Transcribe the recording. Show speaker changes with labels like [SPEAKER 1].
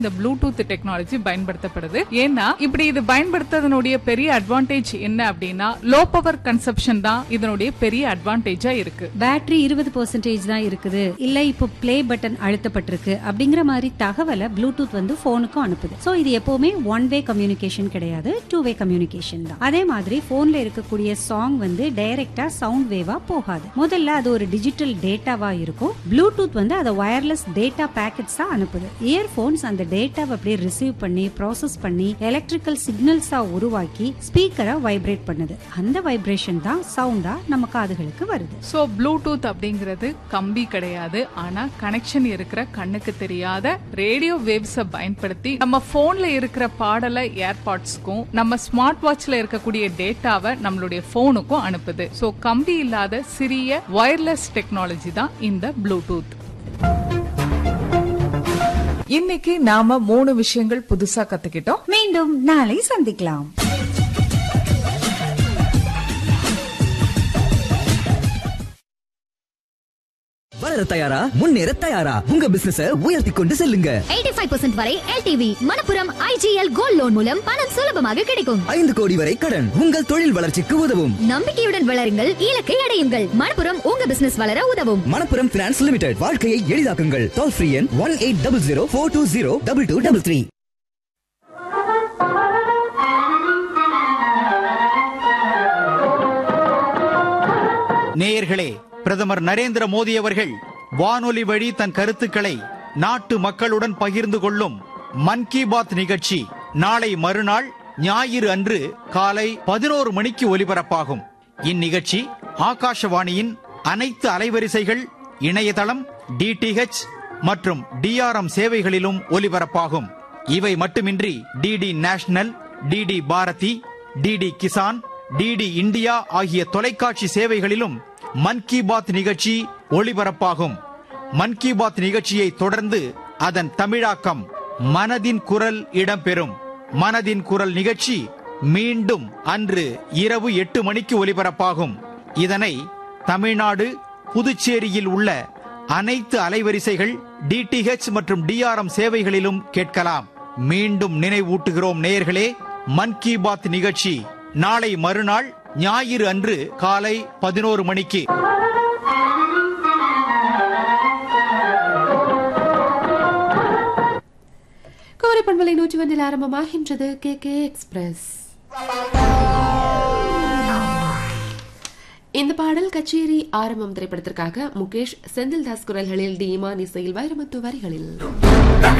[SPEAKER 1] இந்த Bluetooth technology பயன்படுத்தப்படுது ஏன்னா இப்படி இது பயன்படுத்துறதனுடைய பெரிய அட்வான்டேஜ் என்ன அப்படின்னா லோ பவர் கன்சப்ஷன் தான் இதனுடைய பெரிய அட்வான்டேஜா இருக்கு
[SPEAKER 2] பேட்டரி இருபது பர்சன்டேஜ் தான் இருக்குது இல்ல இப்போ ப்ளே பட்டன் அழுத்தப்பட்டிருக்கு அப்படிங்கிற மாதிரி தகவலை ப்ளூடூத் வந்து போனுக்கும் அனுப்புது சோ இது எப்பவுமே ஒன் வே கம்யூனிகேஷன் கிடையாது டூ வே கம்யூனிகேஷன் தான் அதே மாதிரி போன்ல இருக்கக்கூடிய சாங் வந்து டைரக்டா சவுண்ட் வேவா போகாது முதல்ல அது ஒரு டிஜிட்டல் டேட்டாவா இருக்கும் ப்ளூடூத் வந்து அதை வயர்லெஸ் டேட்டா பேக்கெட்ஸா அனுப்புது இயர்போன்ஸ் அந்த டேட்டாவை அப்படியே ரிசீவ் பண்ணி ப்ராசஸ் பண்ணி எலக்ட்ரிக்கல் சிக்னல்ஸா உருவாக்கி ஸ்பீக்கரை வைப்ரேட் பண்ணுது அந்த வைப்ரேஷன் தான் சவுண்டா நம்ம காதுகளுக்கு வருது
[SPEAKER 1] சோ ப்ளூடூத் அப்படிங்கிறது கம்பி கிடையாது ஆனா கனெக்ஷன் இருக்கிற கண்ணுக்கு தெரியாத ரேடியோ வேவ்ஸ பயன்படுத்தி நம்ம போன்ல இருக்கிற பாடலை ஏர்பாட்ஸ்க்கும் நம்ம ஸ்மார்ட் வாட்ச்ல இருக்கக்கூடிய டேட்டாவை நம்மளுடைய போனுக்கும் அனுப்புது சோ கம்பி இல்லாத சிறிய வயர்லெஸ் டெக்னாலஜி தான் இந்த ப்ளூடூத்
[SPEAKER 3] இன்னைக்கு நாம மூணு விஷயங்கள் புதுசா கத்துக்கிட்டோம்
[SPEAKER 2] மீண்டும் நாளை சந்திக்கலாம்
[SPEAKER 4] வளர தயாரா முன்னேற தயாரா உங்க பிசினஸ உயர்த்தி கொண்டு செல்லுங்க
[SPEAKER 5] 85% வரை LTV Manappuram IGL gold loan மூலம் பணம் சுலபமாக கிடைக்கும்
[SPEAKER 4] ஐந்து கோடி வரை கடன் உங்கள் தொழில் வளர்ச்சிக்கு உதவும்
[SPEAKER 5] நம்பிக்கையுடன் வளருங்கள் இலக்கை அடையுங்கள் மணப்புரம் உங்க பிசினஸ் வளர உதவும்
[SPEAKER 4] மணப்புரம் பினான்ஸ் லிமிடெட் வாழ்க்கையை எளிதாக்குங்கள் டோல் ஃப்ரீ எண் one eight double zero four two zero double two double three
[SPEAKER 6] நேயர்களே பிரதமர் நரேந்திர மோடி அவர்கள் வானொலி வழி தன் கருத்துக்களை நாட்டு மக்களுடன் பகிர்ந்து கொள்ளும் மன் கி பாத் நிகழ்ச்சி நாளை மறுநாள் ஞாயிறு அன்று காலை பதினோரு மணிக்கு ஒலிபரப்பாகும் இந்நிகழ்ச்சி ஆகாஷவாணியின் அனைத்து அலைவரிசைகள் இணையதளம் டிடிஹெச் மற்றும் டிஆர்எம் சேவைகளிலும் ஒலிபரப்பாகும் இவை மட்டுமின்றி DD national DD Bharati DD Kisan DD India ஆகிய தொலைக்காட்சி சேவைகளிலும் மன் கி பாத் நிகழ்ச்சி ஒளிபரப்பாகும் மன் கி பாத் நிகழ்ச்சியை தொடர்ந்து அதன் தமிழாக்கம் மனதின் குரல் இடம்பெறும் மனதின் குரல் நிகழ்ச்சி மீண்டும் அன்று இரவு எட்டு மணிக்கு ஒலிபரப்பாகும் இதனை தமிழ்நாடு புதுச்சேரியில் உள்ள அனைத்து அலைவரிசைகள் டிடிஹெச் மற்றும் டிஆர்எம் சேவைகளிலும் கேட்கலாம் மீண்டும் நினைவூட்டுகிறோம் நேயர்களே மன் கி பாத் நிகழ்ச்சி நாளை மறுநாள் ஞாயிறு அன்று காலை பதினோரு மணிக்கு
[SPEAKER 7] கோரை பண்பலை நூற்றி ஒன்றில் ஆரம்பமாகின்றது கே கே எக்ஸ்பிரஸ் இந்த பாடல் கச்சேரி ஆரம்பம் திரைப்படத்திற்காக முகேஷ் செந்தில்தாஸ் குரல்களில் டி இமான் இசையில் வைரமுத்து வரிகளில்